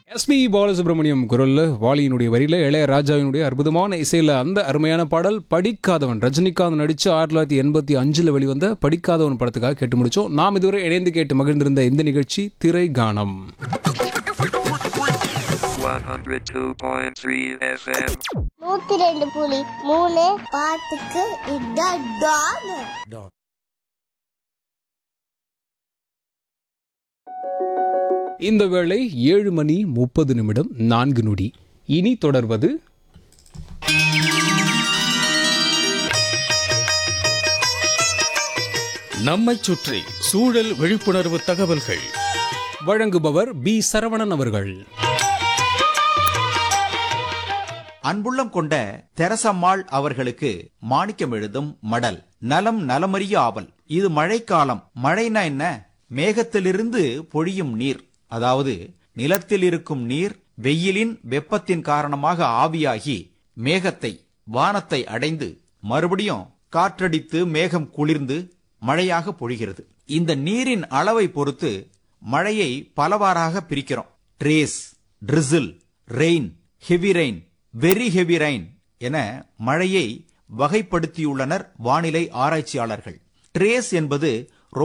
SP Balasubramaniam குரல்ல வாலியினுடைய வரியில இளையராஜாவினுடைய அற்புதமான இசையில அந்த அருமையான பாடல் படிக்காதவன் ரஜினிகாந்த் நடிச்சு ஆயிரத்தி தொள்ளாயிரத்தி எண்பத்தி அஞ்சுல வெளிவந்த படிக்காதவன் படத்துக்காக கேட்டு முடிச்சோம் நாம் இதுவரை இணைந்து கேட்டு மகிழ்ந்திருந்த இந்த நிகழ்ச்சி திரை கானம் 102.3 FM. நூத்தி ரெண்டு புலி மூணு பாட்டுக்கு இதான் டான் இந்த வேளை ஏழு மணி முப்பது நிமிடம் நான்கு நொடி இனி தொடர்வது நம்மைச் சுற்றி சூழல் விழிப்புணர்வு தகவல்கள் வழங்குபவர் பி சரவணன் அவர்கள் அன்புள்ளம் கொண்ட தெரசம்மாள் அவர்களுக்கு மாணிக்கம் எழுதும் மடல் நலம் நலமறிய ஆவல் இது மழைக்காலம் மழைனா என்ன மேகத்திலிருந்து பொழியும் நீர் அதாவது நிலத்தில் இருக்கும் நீர் வெயிலின் வெப்பத்தின் காரணமாக ஆவியாகி மேகத்தை வானத்தை அடைந்து மறுபடியும் காற்றடித்து மேகம் குளிர்ந்து மழையாக பொழிகிறது இந்த நீரின் அளவை பொறுத்து மழையை பலவாறாக பிரிக்கிறோம் trace drizzle rain heavy rain very heavy rain என மழையை வகைப்படுத்தியுள்ளனர் வானிலை ஆராய்ச்சியாளர்கள் ட்ரேஸ் என்பது